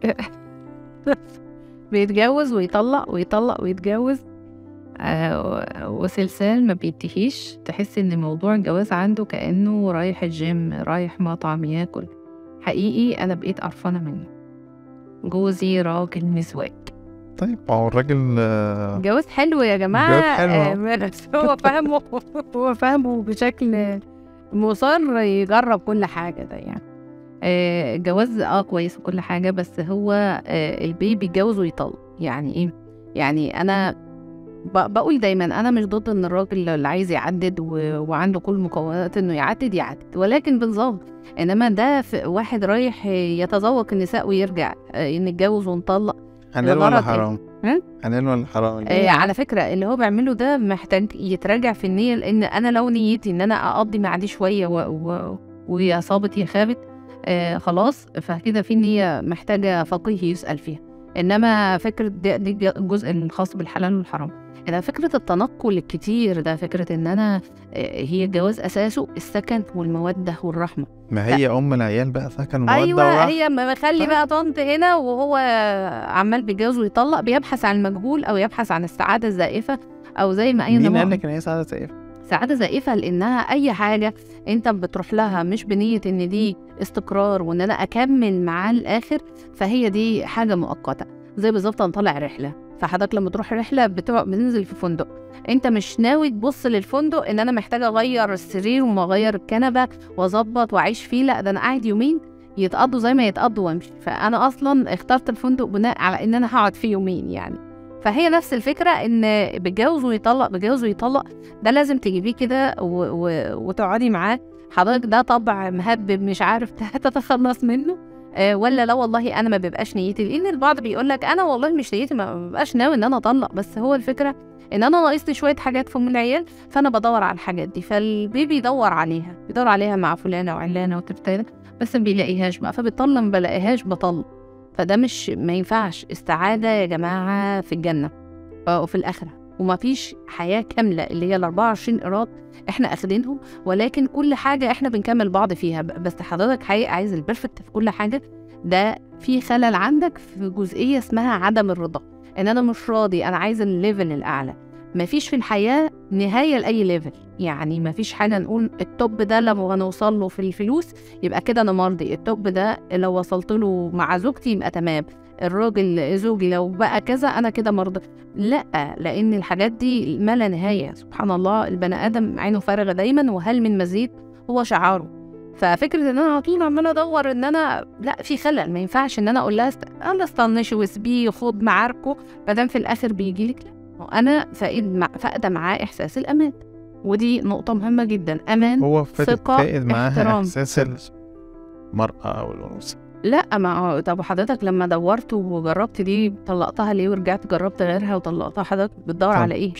بيتجوز ويطلق ويطلق ويتجوز آه وسلسال ما بينتهيش تحس ان موضوع الجواز عنده كانه رايح الجيم رايح مطعم ياكل حقيقي انا بقيت قرفانه منه جوزي راجل مزواج طيب ما هو الراجل آه، جواز حلو يا جماعه جواز حلو. آه، بس هو فاهمه هو فاهمه بشكل مصر يجرب كل حاجه ده يعني آه، الجواز اه كويس وكل حاجه بس هو آه، البيبي بيتجوز ويطلق يعني ايه يعني انا ب- بقول دايما انا مش ضد ان الراجل اللي عايز يعدد و... وعنده كل مقومات انه يعدد يعدد ولكن بنظام انما ده في واحد رايح يتذوق النساء ويرجع آه، نتجوز ونطلق حلال الغرض ولا إيه؟ حرام؟ ها؟ حلال ولا حرام؟ آه على فكرة اللي هو بيعمله ده محتاج يتراجع في النية لأن أنا لو نيتي إن أنا أقضي مع دي شوية و... و... ويا صابت يا خابت آه خلاص فكده في نية محتاجة فقيه يسأل فيها إنما فكرة دي, دي الجزء الخاص بالحلال والحرام إذا فكرة التنقل الكتير ده فكرة إن أنا آه هي الجواز أساسه السكن والمودة والرحمة ما هي ام العيال بقى سكن ومودة ايوه ورحمة. هي ما مخلي طيب. بقى طنط هنا وهو عمال بيتجوز ويطلق بيبحث عن المجهول او يبحث عن السعاده الزائفه او زي ما اي مين نمط قال لك ان هي سعاده زائفه؟ سعاده زائفه لانها اي حاجه انت بتروح لها مش بنيه ان دي استقرار وان انا اكمل معاه الاخر فهي دي حاجه مؤقته زي بالظبط انا طالع رحله فحضرتك لما تروح رحله بتقعد بتنزل في فندق انت مش ناوي تبص للفندق ان انا محتاجه اغير السرير واغير الكنبه واظبط واعيش فيه لا ده انا قاعد يومين يتقضوا زي ما يتقضوا وامشي فانا اصلا اخترت الفندق بناء على ان انا هقعد فيه يومين يعني فهي نفس الفكره ان بيتجوز ويطلق بيتجوز ويطلق ده لازم تجيبيه كده و... و... وتقعدي معاه حضرتك ده طبع مهبب مش عارف تتخلص منه آه ولا لا والله انا ما بيبقاش نيتي لان البعض بيقول لك انا والله مش نيتي ما ببقاش ناوي ان انا اطلق بس هو الفكره ان انا ناقصني شويه حاجات في ام العيال فانا بدور على الحاجات دي فالبيبي يدور عليها بيدور عليها مع فلانه وعلانه وترتانه بس ما بيلاقيهاش بقى فبيطلع ما بلاقيهاش بطلق فده مش ما ينفعش السعاده يا جماعه في الجنه آه، وفي الاخره وما فيش حياه كامله اللي هي ال 24 قيراط احنا اخدينهم ولكن كل حاجه احنا بنكمل بعض فيها ب- بس حضرتك حقيقة عايز البرفكت في كل حاجه ده في خلل عندك في جزئيه اسمها عدم الرضا ان انا مش راضي انا عايز الليفل الاعلى مفيش في الحياه نهايه لاي ليفل يعني مفيش حاجه نقول التوب ده لما هنوصل له في الفلوس يبقى كده انا مرضي التوب ده لو وصلت له مع زوجتي يبقى تمام الراجل زوجي لو بقى كذا انا كده مرضى لا لان الحاجات دي ما لا نهايه سبحان الله البني ادم عينه فارغه دايما وهل من مزيد هو شعاره ففكره ان انا على طول عماله ادور ان انا لا في خلل ما ينفعش ان انا اقول لها است... الله استنشي واسبيه خد معاركه ما دام في الاخر بيجي لك لا انا فاقد مع... فاقده معاه احساس الامان ودي نقطه مهمه جدا امان هو فاتت ثقة، فائد معاها احترام. احساس المرأة او الانوثة لا ما هو طب حضرتك لما دورت وجربت دي طلقتها ليه ورجعت جربت غيرها وطلقتها حضرتك بتدور طب على ايه